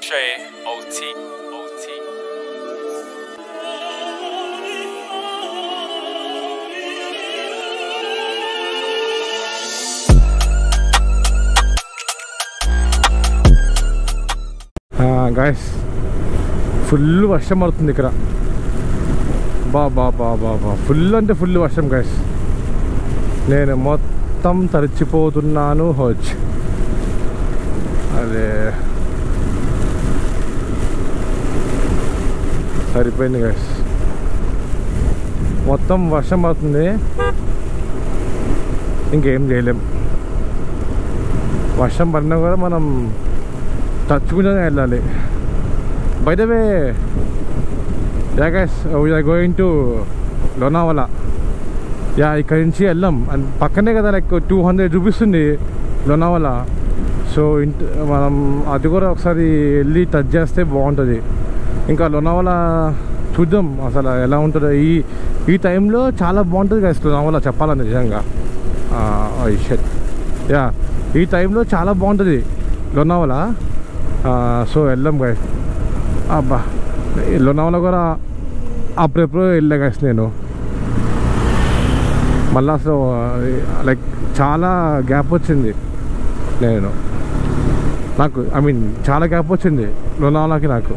Trey, OT, OT. Guys full వర్షం పడుతుంది ఇక్కడ బా బా బా బా బా ఫుల్ అంటే ఫుల్ వర్షం గాయస్ నేను మొత్తం తడిచిపోతున్నాను హోచ్ అదే సరిపోయింది గాయస్ మొత్తం వర్షం పడుతుంది ఇంకేం చేయలేం వర్షం పడినా కూడా మనం తచ్చుకుంటూనే వెళ్ళాలి by the way yeah guys we are going to Lonavala yeah ఇక్కడి నుంచి వెళ్ళాం అండ్ పక్కనే కదా లైక్ టూ హండ్రెడ్ చూపిస్తుంది లోనావాలా సో ఇంట మనం అది కూడా ఒకసారి వెళ్ళి టచ్ చేస్తే బాగుంటుంది ఇంకా లోనావాలా చూద్దాం అసలు ఎలా ఉంటుందో ఈ ఈ టైంలో చాలా బాగుంటుంది గైస్ లోనావాలా చెప్పాలని నిజంగా షెట్ యా ఈ టైంలో చాలా బాగుంటుంది లోనావాలా సో వెళ్ళాం గైస్ అబ్బా లోనావాలా కూడా అప్పుడెప్పుడు వెళ్ళా గైస్ నేను మళ్ళీ అసలు లైక్ చాలా గ్యాప్ వచ్చింది నేను నాకు ఐ మీన్ చాలా గ్యాప్ వచ్చింది లోనావాలాకి నాకు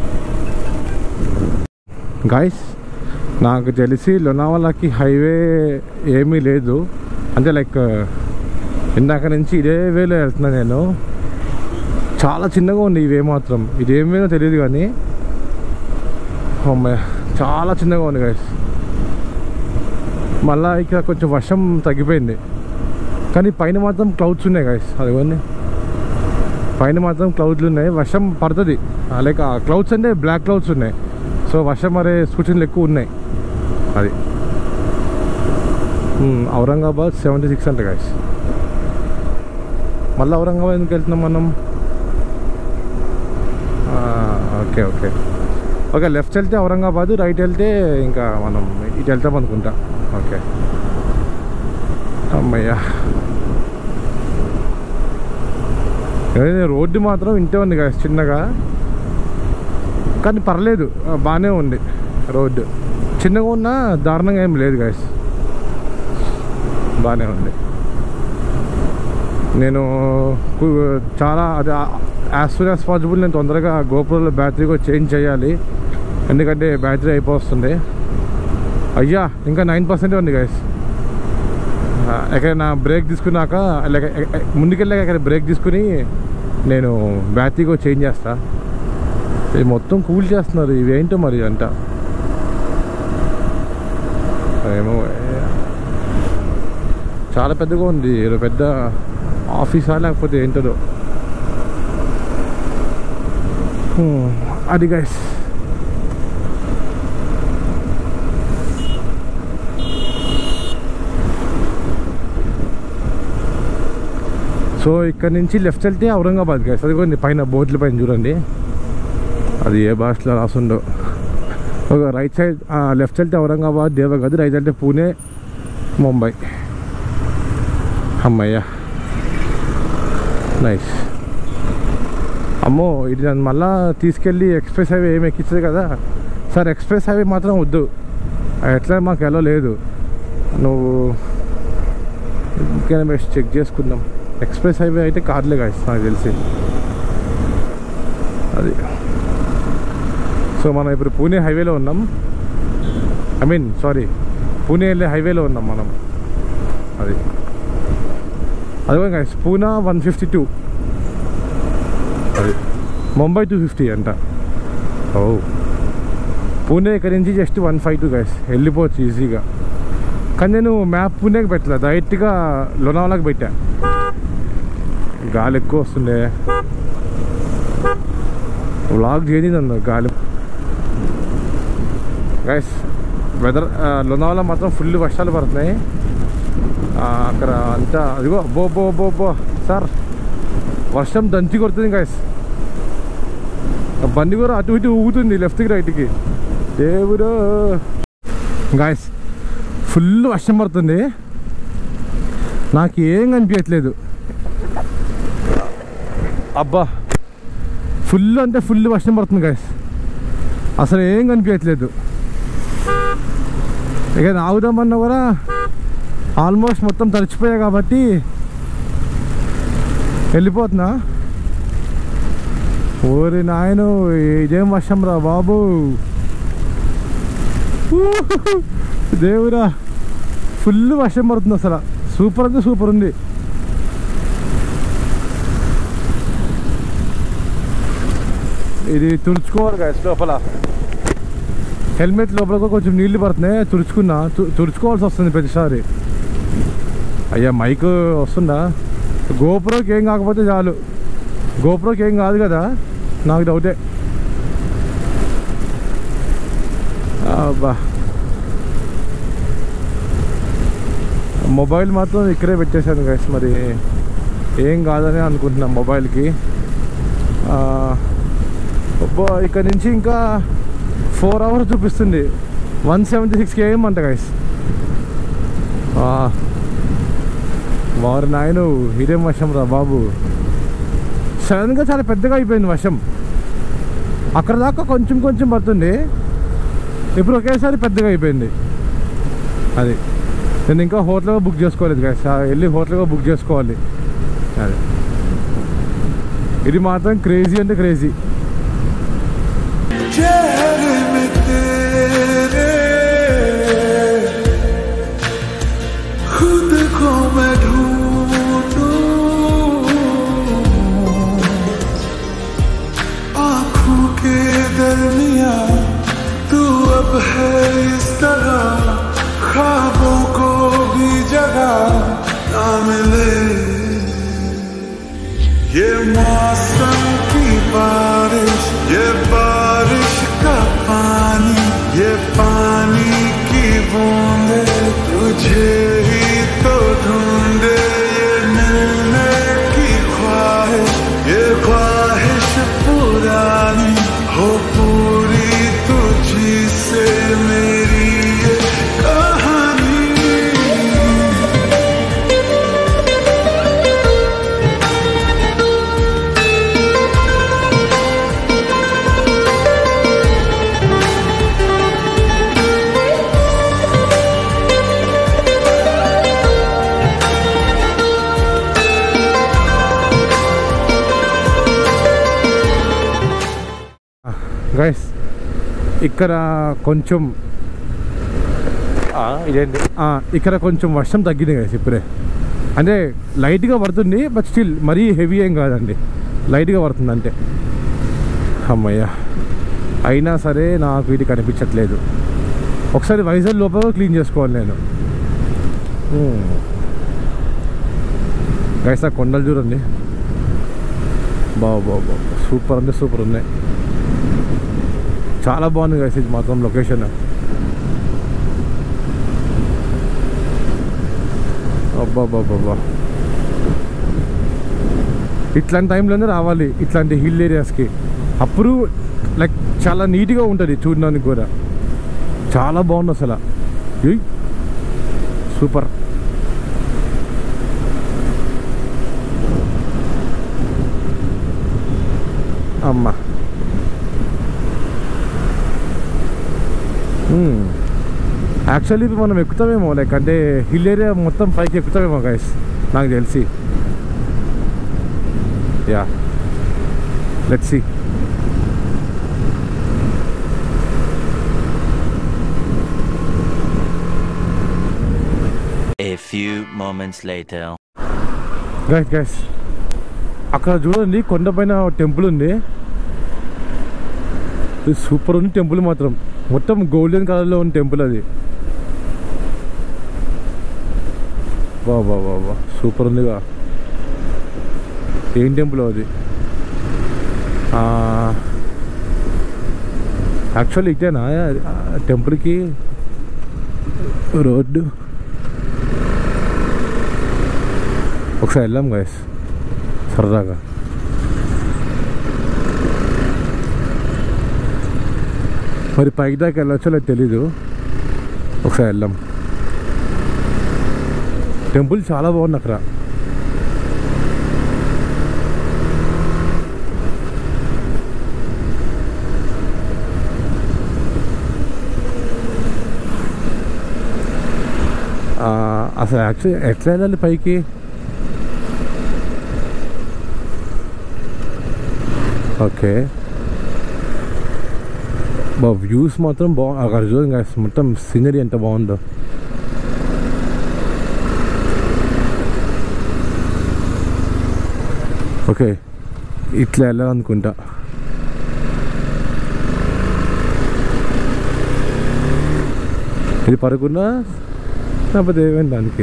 గాయస్ నాకు తెలిసి లోనావాలాకి హైవే ఏమీ లేదు అంటే లైక్ ఇందాక నుంచి ఇదే వేలో వెళ్తున్నా నేను చాలా చిన్నగా ఉంది ఇవే మాత్రం ఇదేం వేనో తెలియదు కానీ అమ్మాయి చాలా చిన్నగా ఉంది గైస్ మళ్ళా ఇక్కడ కొంచెం వర్షం తగ్గిపోయింది కానీ పైన మాత్రం క్లౌడ్స్ ఉన్నాయి గైస్ అదిగోండి పైన మాత్రం క్లౌడ్లు ఉన్నాయి వర్షం పడుతుంది లైక్ ఆ క్లౌడ్స్ అంటే బ్లాక్ క్లౌడ్స్ ఉన్నాయి సో వర్షం మరే సూచనలు ఎక్కువ ఉన్నాయి అది మ్మ్, ఔరంగాబాద్ సెవెంటీ సిక్స్ అంట గైస్ మళ్ళీ ఔరంగాబాద్ ఎందుకు వెళ్తున్నాం మనం ఆ, ఓకే ఓకే ఓకే లెఫ్ట్ వెళ్తే ఔరంగాబాద్ రైట్ వెళ్తే ఇంకా మనం ఇటు వెళ్తాం అనుకుంటా ఓకే అమ్మయ్యా ఏదైనా రోడ్డు మాత్రం ఇంతే ఉంది కదా చిన్నగా కానీ పర్లేదు ఆ, బాగానే ఉంది రోడ్డు చిన్నగా ఉన్నా దారుణంగా ఏం లేదు గాయస్ బాగానే ఉంది నేను కు- చాలా అది యాజ్ సూన్ యాజ్ పాసిబుల్ నేను తొందరగా గోపురంలో బ్యాటరీ కూడా చేంజ్ చేయాలి ఎందుకంటే బ్యాటరీ అయిపోతుంది అయ్యా ఇంకా నైన్ పర్సెంట్ ఉంది గైస్ ఎక్కడైనా బ్రేక్ తీసుకున్నాక లేక ఎ- ఎ- ముందుకెళ్ళాక ఎక్కడ బ్రేక్ తీసుకుని నేను బ్యాటరీ కూడా చేంజ్ చేస్తా ఇది మొత్తం కూల్ చేస్తున్నారు ఇవేంటో మరి అంట ఏమో ఏ- చాలా పెద్దగా ఉంది ఏదో పెద్ద ఆఫీసా లేకపోతే ఏంటో హ్మ్, అది గైస్ సో ఇక్కడ నుంచి లెఫ్ట్ వెళ్తే ఔరంగాబాద్ గైస్ అది కూడా పైన బోర్డుల పైన చూడండి అది ఏ భాషలో రాసుండో ఒక రైట్ సైడ్ లెఫ్ట్ వెళ్తే ఔరంగాబాద్ దేవగది రైట్ వెళ్తే పూణే ముంబై అమ్మయ్యా నైస్ అమ్మో ఇది నన్ను మళ్ళా తీసుకెళ్ళి ఎక్స్ప్రెస్ హైవే ఏమి ఎక్కించదు కదా సార్ ఎక్స్ప్రెస్ హైవే మాత్రం వద్దు అది ఎట్లా మాకు ఎలా లేదు నువ్వు ఇంకేనా బెస్ట్ చెక్ చేసుకుందాం ఎక్స్ప్రెస్ హైవే అయితే కార్లే కాదు నాకు తెలిసి అది సో మనం ఇప్పుడు పూణే హైవేలో ఉన్నాం ఐ మీన్ సారీ పూణే వెళ్ళే హైవేలో ఉన్నాం మనం అది అదిగో guys Poona one fifty two అది ముంబై టూ ఫిఫ్టీ అంట ఓ పూణే ఇక్కడి నుంచి just one five two guys వెళ్ళిపోవచ్చు ఈజీగా కానీ నేను మ్యాప్ పూణేకి పెట్టలే డైరెక్ట్గా లోనావాలాకి పెట్టా గాలి ఎక్కువ వస్తుండే వ్లాగ్ చేయని నన్ను గాలి గైస్ వెదర్ లోనావాలా మాత్రం ఫుల్ వర్షాలు పడుతున్నాయి ఆ, అక్కడ అంతా అదిగో బో బో బో బో సార్ వర్షం దంచి కొడుతుంది గైస్ బండి కూడా అటు ఇటు ఊగుతుంది లెఫ్ట్కి రైట్కి దేవుడు గాయస్ ఫుల్ వర్షం పడుతుంది నాకు ఏం కనిపించట్లేదు అబ్బా ఫుల్ అంటే ఫుల్ వర్షం పడుతుంది గాయస్ అసలు ఏం కనిపించట్లేదు ఇక ఆగుదామన్నా కూడా ఆల్మోస్ట్ మొత్తం తడిచిపోయా కాబట్టి వెళ్ళిపోతున్నా ఓరి నాయను ఇదేం వర్షం రా బాబు ఊహు. దేవురా ఫుల్ వర్షం పడుతుంది అసలు సూపర్ అంటే సూపర్ ఉంది ఇది తుడుచుకోవాలి గాయస్ లోపల హెల్మెట్ లోపల కూడా కొంచెం నీళ్లు పడుతున్నాయి తుడుచుకున్నా తు- తుడుచుకోవాల్సి వస్తుంది ప్రతిసారి అయ్యా మైక్ వస్తుందా గోప్రోకి ఏం కాకపోతే చాలు గోప్రోకి ఏం కాదు కదా నాకు డౌటే అబ్బా మొబైల్ మాత్రం ఇక్కడే పెట్టేశాను గైస్ మరి ఏం కాదని అనుకుంటున్నా మొబైల్కి ఆ, అబ్బా ఇక్కడ నుంచి ఇంకా ఫోర్ అవర్స్ చూపిస్తుంది వన్ సెవెంటీ సిక్స్ కేఎం అంట గైస్ వారు నాయను ఇదేం వర్షం రా బాబు సడన్గా చాలా పెద్దగా అయిపోయింది వర్షం అక్కడ దాకా కొంచెం కొంచెం పడుతుంది ఇప్పుడు ఒకేసారి పెద్దగా అయిపోయింది అది నేను ఇంకా హోటల్గా బుక్ చేసుకోలేదు గైస్ వెళ్ళి హోటల్గా బుక్ చేసుకోవాలి అది ఇది మాత్రం క్రేజీ అంటే క్రేజీ चेहरे में तेरे खुद को मैं ढूंढूं आंखों के दरमिया तू अब है इस तरह ख्वाबों को भी जगह ना मिले ये मौसम की बारिश ये बारिश का पानी ये पानी की बूंदे तुझे ही तो ढूंढे ये मिलने की ख्वाहिश ये ख्वाहिश पुरानी हो पूरी तुझी से मेरी ये कहानी గైస్ ఇక్కడ కొంచెం ఆ, ఇదేంటి ఆ, ఇక్కడ కొంచెం వర్షం తగ్గింది గైస్ ఇప్పుడే అంటే లైట్గా పడుతుంది బట్ స్టిల్ మరీ హెవీ ఏం కాదండి లైట్గా పడుతుంది అంతే అమ్మయ్య అయినా సరే నాకు ఇది కనిపించట్లేదు ఒకసారి వైజాగ్ లోపల క్లీన్ చేసుకోవాలి నేను గైస్ ఆ కొండలు చూడండి బాబు బాబు సూపర్ అంటే సూపర్ ఉన్నాయి చాలా బాగుంది గైస్ ఇది మాత్రం లొకేషన్ అబ్బాబ్బాబ్బా ఇట్లాంటి టైంలోనే రావాలి ఇట్లాంటి హిల్ ఏరియాస్కి అప్పుడు లైక్ చాలా నీట్గా ఉంటుంది చూడడానికి కూడా చాలా బాగుంది అసలు ఏయ్, సూపర్ అమ్మా యాక్చువల్లీ మనం ఎక్కుతామేమో లైక్ అంటే హిల్ ఏరియా మొత్తం పైకి ఎక్కుతామేమో గైస్ నాకు తెలిసి yeah let see A few moments later. Guys guys అక్కడ చూడండి కొండపైన టెంపుల్ ఉంది ఇది సూపర్ ఉంది టెంపుల్ మాత్రం మొత్తం గోల్డెన్ కలర్లో ఉన్న టెంపుల్ అది బా బా బా బా సూపర్ ఉందిగా ఏం టెంపుల్ అది యాక్చువల్లీ ఇటేనా ఆ టెంపుల్కి రోడ్డు ఒకసారి వెళ్ళాం గైస్ సరదాగా మరి పైకి దాకా వెళ్ళొచ్చో లేదు తెలీదు ఒకసారి వెళ్ళాం టెంపుల్ చాలా బాగుంది అక్కడ అసలు యాక్చువల్లీ ఎట్లా వెళ్ళాలి పైకి ఓకే బా వ్యూస్ మాత్రం బాగు అక్కడ చూడండి guys, మొత్తం సీనరీ ఎంత బాగుందో ఓకే ఇట్లా వెళ్ళాలనుకుంటా ఇది పడుకున్నా లేకపోతే ఏమైంది దానికి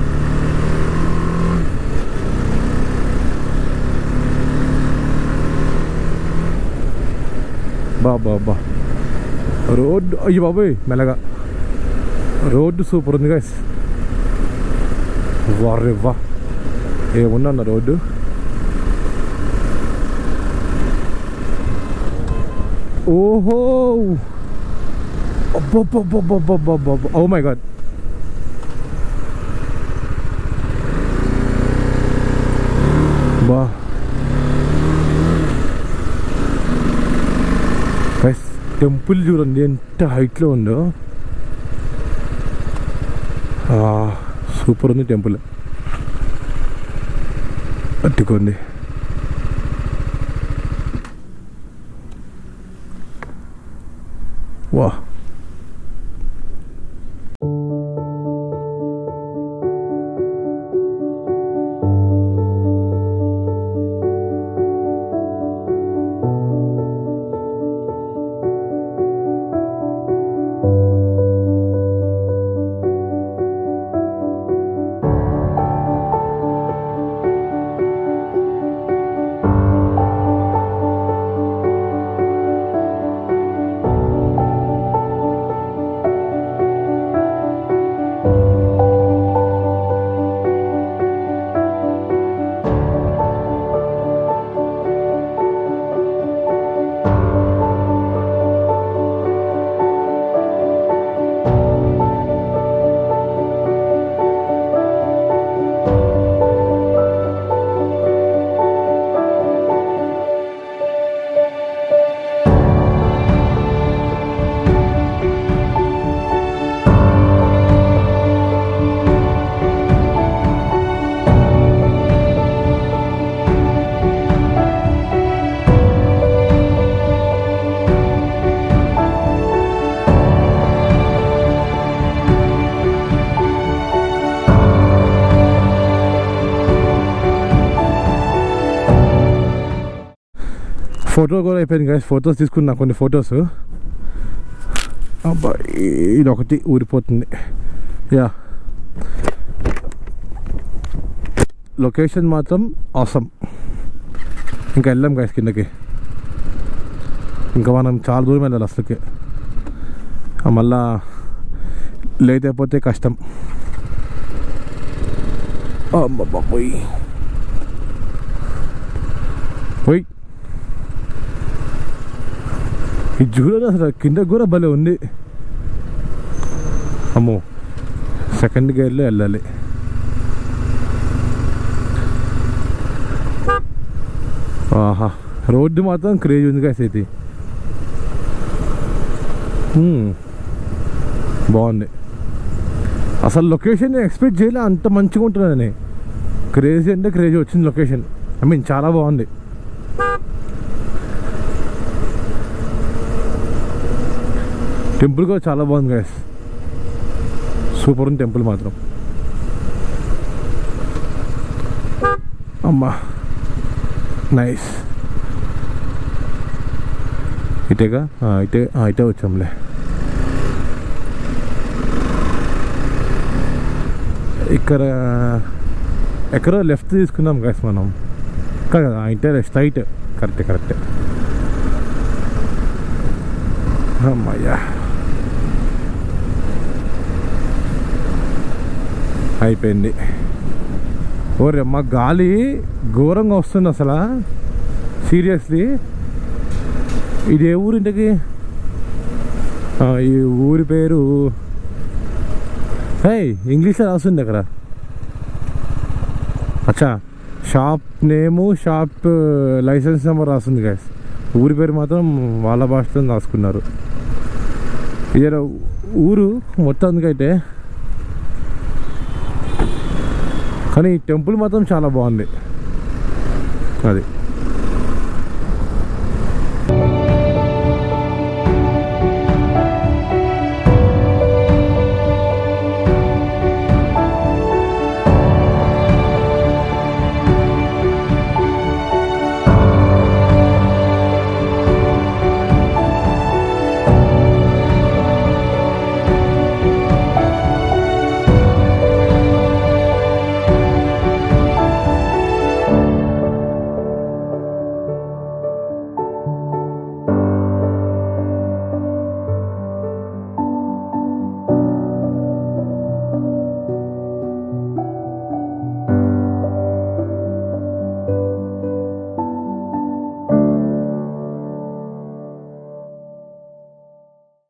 బా బా బా రోడ్డు అయ్యి బాబోయ్ మెల్లగా రోడ్డు సూపర్ ఉంది గైస్ వారే వా ఏమున్నా అన్న రోడ్డు ఓహో అబ్బబ్బబ్బబ్బబ్బబ్బబ్బ ఓ మై గాడ్ బా గైస్ టెంపుల్ చూడండి ఎంత హైట్లో ఉందో సూపర్ ఉంది టెంపుల్ పట్టుకోండి వా ఫోటో కూడా అయిపోయింది గైస్ ఫొటోస్ తీసుకున్నా కొన్ని ఫొటోస్ అబ్బా ఇది ఒకటి ఊరిపోతుంది యా లొకేషన్ మాత్రం అవసరం ఇంకా వెళ్ళాం గైస్ కిందకి ఇంకా మనం చాలా దూరం వెళ్ళాలి అసలుకి ఆ మళ్ళా లేట్ అయిపోతే కష్టం అమ్మబ్బా పోయి పోయి ఇది చూడండి అసలు కింద కూడా భలే ఉంది అమ్మో సెకండ్ గేర్లో వెళ్ళాలి ఆహా రోడ్డు మాత్రం క్రేజ్ ఉంది కాసి ఇది హ్మ్. బాగుంది అసలు లొకేషన్ ఎక్స్పెక్ట్ చేయలే అంత మంచిగా ఉంటుందని క్రేజీ అంటే క్రేజీ వచ్చింది లొకేషన్ ఐ మీన్ చాలా బాగుంది టెంపుల్ కూడా చాలా బాగుంది గైస్ సూపర్ ఉంది టెంపుల్ మాత్రం అమ్మా నైస్ ఇటేగా ఆ, ఇటే ఆ, ఇటే వచ్చాంలే ఇక్కడ ఎక్కడో లెఫ్ట్ తీసుకున్నాం గైస్ మనం కాదు కదా ఇటే స్ట్రైట్ కరెక్ట్ కరెక్ట్ అమ్మయ్యా అయిపోయింది ఓరే అమ్మ గాలి ఘోరంగా వస్తుంది అసలు సీరియస్లీ ఇది ఏ ఊరింటికి ఆ, ఈ ఊరి పేరు హే ఇంగ్లీష్లో రాస్తుంది అక్కడ అచ్చా shop name shop license number రాస్తుంది గాయస్ ఊరి పేరు మాత్రం వాళ్ళ భాషతో రాసుకున్నారు ఇదే ఊరు మొత్తానికైతే కానీ ఈ టెంపుల్ మాత్రం చాలా బాగుంది అది